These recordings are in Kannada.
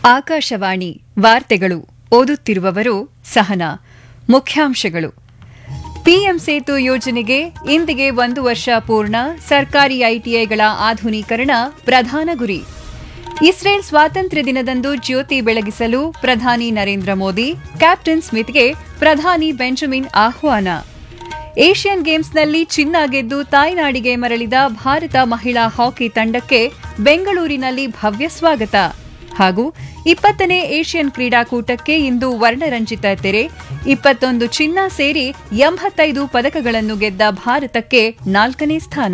ಆಕಾಶವಾಣಿ ವಾರ್ತೆಗಳು ಓದುತ್ತಿರುವವರು ಸಹನಾ ಮುಖ್ಯಾಂಶಗಳು ಪಿಎಂ ಸೇತು ಯೋಜನೆಗೆ ಇಂದಿಗೆ ಒಂದು ವರ್ಷ ಪೂರ್ಣ ಸರ್ಕಾರಿ ಐಟಿಐಗಳ ಆಧುನೀಕರಣ ಪ್ರಧಾನ ಗುರಿ ಇಸ್ರೇಲ್ ಸ್ವಾತಂತ್ರ್ಯ ದಿನದಂದು ಜ್ಯೋತಿ ಬೆಳಗಿಸಲು ಪ್ರಧಾನಿ ನರೇಂದ್ರ ಮೋದಿ ಕ್ಯಾಪ್ಟನ್ ಸ್ಮಿತ್ಗೆ ಪ್ರಧಾನಿ ಬೆಂಜಮಿನ್ ಆಹ್ವಾನ ಏಷ್ಯನ್ ಗೇಮ್ಸ್ನಲ್ಲಿ ಚಿನ್ನ ಗೆದ್ದು ತಾಯ್ನಾಡಿಗೆ ಮರಳಿದ ಭಾರತ ಮಹಿಳಾ ಹಾಕಿ ತಂಡಕ್ಕೆ ಬೆಂಗಳೂರಿನಲ್ಲಿ ಭವ್ಯ ಸ್ವಾಗತ ಹಾಗೂ ಇಪ್ಪತ್ತನೇ ಏಷ್ಯನ್ ಕ್ರೀಡಾಕೂಟಕ್ಕೆ ಇಂದು ವರ್ಣರಂಜಿತ ತೆರೆ ಇಪ್ಪತ್ತೊಂದು ಚಿನ್ನ ಸೇರಿ ಎಂಬತ್ತೈದು ಪದಕಗಳನ್ನು ಗೆದ್ದ ಭಾರತಕ್ಕೆ ನಾಲ್ಕನೇ ಸ್ಥಾನ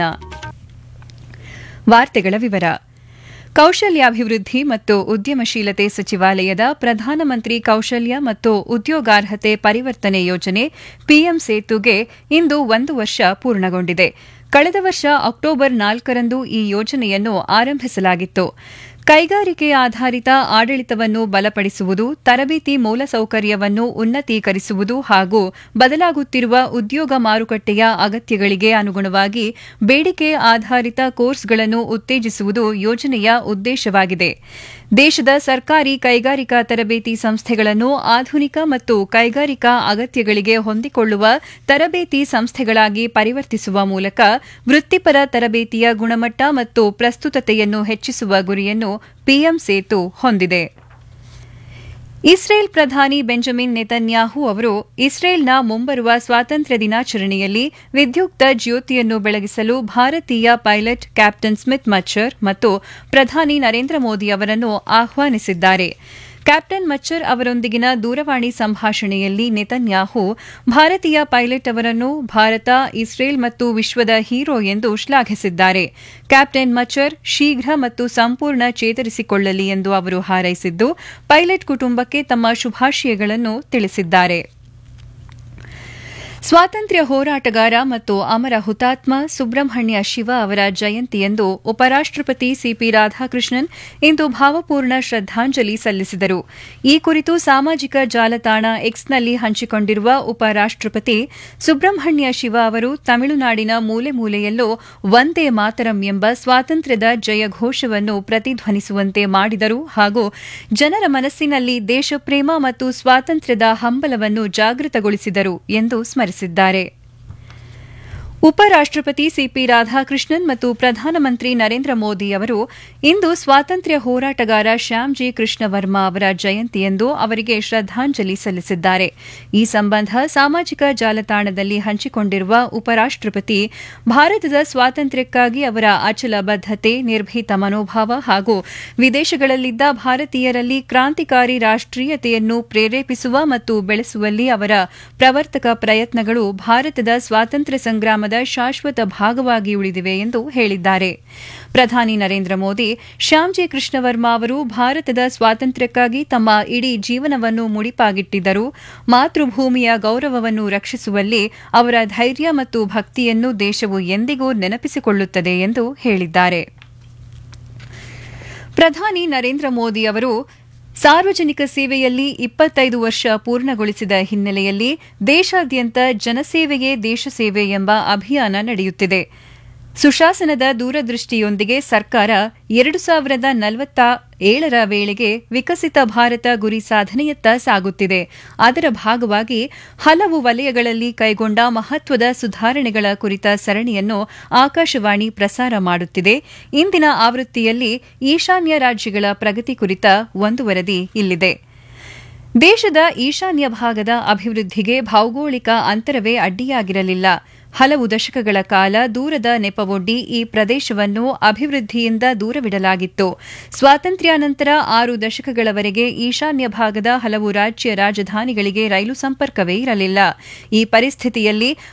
ವಾರ್ತೆಗಳ ವಿವರ ಕೌಶಲ್ಯಾಭಿವೃದ್ಧಿ ಮತ್ತು ಉದ್ಯಮಶೀಲತೆ ಸಚಿವಾಲಯದ ಪ್ರಧಾನಮಂತ್ರಿ ಕೌಶಲ್ಯ ಮತ್ತು ಉದ್ಯೋಗಾರ್ಹತೆ ಪರಿವರ್ತನೆ ಯೋಜನೆ ಪಿಎಂ ಸೇತುಗೆ ಇಂದು ಒಂದು ವರ್ಷ ಪೂರ್ಣಗೊಂಡಿದೆ ಕಳೆದ ವರ್ಷ ಅಕ್ಟೋಬರ್ ನಾಲ್ಕರಂದು ಈ ಯೋಜನೆಯನ್ನು ಆರಂಭಿಸಲಾಗಿತ್ತು ಕೈಗಾರಿಕೆ ಆಧಾರಿತ ಆಡಳಿತವನ್ನು ಬಲಪಡಿಸುವುದು ತರಬೇತಿ ಮೂಲಸೌಕರ್ಯವನ್ನು ಉನ್ನತೀಕರಿಸುವುದು ಹಾಗೂ ಬದಲಾಗುತ್ತಿರುವ ಉದ್ಯೋಗ ಮಾರುಕಟ್ಟೆಯ ಅಗತ್ಯಗಳಿಗೆ ಅನುಗುಣವಾಗಿ ಬೇಡಿಕೆ ಆಧಾರಿತ ಕೋರ್ಸ್ಗಳನ್ನು ಉತ್ತೇಜಿಸುವುದು ಯೋಜನೆಯ ಉದ್ದೇಶವಾಗಿದೆ ದೇಶದ ಸರ್ಕಾರಿ ಕೈಗಾರಿಕಾ ತರಬೇತಿ ಸಂಸ್ಥೆಗಳನ್ನು ಆಧುನಿಕ ಮತ್ತು ಕೈಗಾರಿಕಾ ಅಗತ್ಯಗಳಿಗೆ ಹೊಂದಿಕೊಳ್ಳುವ ತರಬೇತಿ ಸಂಸ್ಥೆಗಳಾಗಿ ಪರಿವರ್ತಿಸುವ ಮೂಲಕ ವೃತ್ತಿಪರ ತರಬೇತಿಯ ಗುಣಮಟ್ಟ ಮತ್ತು ಪ್ರಸ್ತುತತೆಯನ್ನು ಹೆಚ್ಚಿಸುವ ಗುರಿಯನ್ನು ಪಿಎಂ ಸೇತು ಹೊಂದಿದೆ ಇಸ್ರೇಲ್ ಪ್ರಧಾನಿ ಬೆಂಜಮಿನ್ ನೆತನ್ಯಾಹು ಅವರು ಇಸ್ರೇಲ್ನ ಮುಂಬರುವ ಸ್ವಾತಂತ್ರ್ಯ ದಿನಾಚರಣೆಯಲ್ಲಿ ವಿದ್ಯುಕ್ತ ಜ್ಯೋತಿಯನ್ನು ಬೆಳಗಿಸಲು ಭಾರತೀಯ ಪೈಲಟ್ ಕ್ಯಾಪ್ಟನ್ ಸ್ಮಿತ್ ಮಚ್ಚರ್ ಮತ್ತು ಪ್ರಧಾನಿ ನರೇಂದ್ರ ಮೋದಿ ಅವರನ್ನು ಆಹ್ವಾನಿಸಿದ್ದಾರೆ ಕ್ಯಾಪ್ಟನ್ ಮಚ್ಚರ್ ಅವರೊಂದಿಗಿನ ದೂರವಾಣಿ ಸಂಭಾಷಣೆಯಲ್ಲಿ ನೆತನ್ಯಾಹು ಭಾರತೀಯ ಪೈಲಟ್ ಅವರನ್ನು ಭಾರತ ಇಸ್ರೇಲ್ ಮತ್ತು ವಿಶ್ವದ ಹೀರೋ ಎಂದು ಶ್ಲಾಘಿಸಿದ್ದಾರೆ ಕ್ಯಾಪ್ಟನ್ ಮಚ್ಚರ್ ಶೀಘ್ರ ಮತ್ತು ಸಂಪೂರ್ಣ ಚೇತರಿಸಿಕೊಳ್ಳಲಿ ಎಂದು ಅವರು ಹಾರೈಸಿದ್ದು ಪೈಲಟ್ ಕುಟುಂಬಕ್ಕೆ ತಮ್ಮ ಶುಭಾಶಯಗಳನ್ನು ತಿಳಿಸಿದ್ದಾರೆ ಸ್ವಾತಂತ್ರ್ಯ ಹೋರಾಟಗಾರ ಮತ್ತು ಅಮರ ಹುತಾತ್ಮ ಸುಬ್ರಹ್ಮಣ್ಯ ಶಿವ ಅವರ ಜಯಂತಿಯಂದು ಉಪರಾಷ್ಟಪತಿ ಸಿಪಿ ರಾಧಾಕೃಷ್ಣನ್ ಇಂದು ಭಾವಪೂರ್ಣ ಶ್ರದ್ದಾಂಜಲಿ ಸಲ್ಲಿಸಿದರು ಈ ಕುರಿತು ಸಾಮಾಜಿಕ ಜಾಲತಾಣ ಎಕ್ಸ್ನಲ್ಲಿ ಹಂಚಿಕೊಂಡಿರುವ ಉಪರಾಷ್ಟಪತಿ ಸುಬ್ರಹ್ಮಣ್ಯ ಶಿವ ಅವರು ತಮಿಳುನಾಡಿನ ಮೂಲೆ ಮೂಲೆಯಲ್ಲೂ ವಂದೇ ಮಾತರಂ ಎಂಬ ಸ್ವಾತಂತ್ರ್ಯದ ಜಯಘೋಷವನ್ನು ಪ್ರತಿಧ್ವನಿಸುವಂತೆ ಮಾಡಿದರು ಹಾಗೂ ಜನರ ಮನಸ್ಸಿನಲ್ಲಿ ದೇಶಪ್ರೇಮ ಮತ್ತು ಸ್ವಾತಂತ್ರ್ಯದ ಹಂಬಲವನ್ನು ಜಾಗೃತಗೊಳಿಸಿದರು ಎಂದು ಸ್ಮರಿಸಿದ್ದಾರೆ ಉಪರಾಷ್ಟಪತಿ ಸಿಪಿ ರಾಧಾಕೃಷ್ಣನ್ ಮತ್ತು ಪ್ರಧಾನಮಂತ್ರಿ ನರೇಂದ್ರ ಮೋದಿ ಅವರು ಇಂದು ಸ್ವಾತಂತ್ರ್ಯ ಹೋರಾಟಗಾರ ಶ್ಯಾಮ್ಜಿ ಕೃಷ್ಣ ವರ್ಮಾ ಅವರ ಜಯಂತಿಯಂದು ಅವರಿಗೆ ಶ್ರದ್ದಾಂಜಲಿ ಸಲ್ಲಿಸಿದ್ದಾರೆ ಈ ಸಂಬಂಧ ಸಾಮಾಜಿಕ ಜಾಲತಾಣದಲ್ಲಿ ಹಂಚಿಕೊಂಡಿರುವ ಉಪರಾಷ್ಟಪತಿ ಭಾರತದ ಸ್ವಾತಂತ್ರ್ಯಕ್ಕಾಗಿ ಅವರ ಅಚಲ ಬದ್ದತೆ ನಿರ್ಭೀತ ಮನೋಭಾವ ಹಾಗೂ ವಿದೇಶಗಳಲ್ಲಿದ್ದ ಭಾರತೀಯರಲ್ಲಿ ಕ್ರಾಂತಿಕಾರಿ ರಾಷ್ಟೀಯತೆಯನ್ನು ಪ್ರೇರೇಪಿಸುವ ಮತ್ತು ಬೆಳೆಸುವಲ್ಲಿ ಅವರ ಪ್ರವರ್ತಕ ಪ್ರಯತ್ನಗಳು ಭಾರತದ ಸ್ವಾತಂತ್ರ್ಯ ಸಂಗ್ರಾಮದ ಶಾಶ್ವತ ಭಾಗವಾಗಿ ಉಳಿದಿವೆ ಎಂದು ಹೇಳಿದ್ದಾರೆ ಪ್ರಧಾನಿ ನರೇಂದ್ರ ಮೋದಿ ಶ್ಯಾಮ್ಜಿ ಕೃಷ್ಣ ವರ್ಮಾ ಅವರು ಭಾರತದ ಸ್ವಾತಂತ್ರ್ಯಕ್ಕಾಗಿ ತಮ್ಮ ಇಡೀ ಜೀವನವನ್ನು ಮುಡಿಪಾಗಿಟ್ಟಿದ್ದರು ಮಾತೃಭೂಮಿಯ ಗೌರವವನ್ನು ರಕ್ಷಿಸುವಲ್ಲಿ ಅವರ ಧೈರ್ಯ ಮತ್ತು ಭಕ್ತಿಯನ್ನು ದೇಶವು ಎಂದಿಗೂ ನೆನಪಿಸಿಕೊಳ್ಳುತ್ತದೆ ಎಂದು ಹೇಳಿದ್ದಾರೆ ಪ್ರಧಾನಿ ನರೇಂದ್ರ ಮೋದಿ ಅವರು ಸಾರ್ವಜನಿಕ ಸೇವೆಯಲ್ಲಿ ಇಪ್ಪತ್ತೈದು ವರ್ಷ ಪೂರ್ಣಗೊಳಿಸಿದ ಹಿನ್ನೆಲೆಯಲ್ಲಿ ದೇಶಾದ್ಯಂತ ಜನಸೇವೆಯೇ ದೇಶ ಸೇವೆ ಎಂಬ ಅಭಿಯಾನ ನಡೆಯುತ್ತಿದೆ ಸುಶಾಸನದ ದೂರದೃಷ್ಟಿಯೊಂದಿಗೆ ಸರ್ಕಾರ ಎರಡು ಸಾವಿರದ ನಲವತ್ತ ಏಳರ ವೇಳೆಗೆ ವಿಕಸಿತ ಭಾರತ ಗುರಿ ಸಾಧನೆಯತ್ತ ಸಾಗುತ್ತಿದೆ ಅದರ ಭಾಗವಾಗಿ ಹಲವು ವಲಯಗಳಲ್ಲಿ ಕೈಗೊಂಡ ಮಹತ್ವದ ಸುಧಾರಣೆಗಳ ಕುರಿತ ಸರಣಿಯನ್ನು ಆಕಾಶವಾಣಿ ಪ್ರಸಾರ ಮಾಡುತ್ತಿದೆ ಇಂದಿನ ಆವೃತ್ತಿಯಲ್ಲಿ ಈಶಾನ್ಯ ರಾಜ್ಯಗಳ ಪ್ರಗತಿ ಕುರಿತ ಒಂದು ವರದಿ ಇಲ್ಲಿದೆ ದೇಶದ ಈಶಾನ್ಯ ಭಾಗದ ಅಭಿವೃದ್ಧಿಗೆ ಭೌಗೋಳಿಕ ಅಂತರವೇ ಅಡ್ಡಿಯಾಗಿರಲಿಲ್ಲ ಹಲವು ದಶಕಗಳ ಕಾಲ ದೂರದ ನೆಪವೊಡ್ಡಿ ಈ ಪ್ರದೇಶವನ್ನು ಅಭಿವೃದ್ಧಿಯಿಂದ ದೂರವಿಡಲಾಗಿತ್ತು ಸ್ವಾತಂತ್ರ್ಯಾನಂತರ ಆರು ದಶಕಗಳವರೆಗೆ ಈಶಾನ್ಯ ಭಾಗದ ಹಲವು ರಾಜ್ಯ ರಾಜಧಾನಿಗಳಿಗೆ ರೈಲು ಸಂಪರ್ಕವೇ ಇರಲಿಲ್ಲ ಈ ಪರಿಸ್ಥಿತಿಯಲ್ಲಿ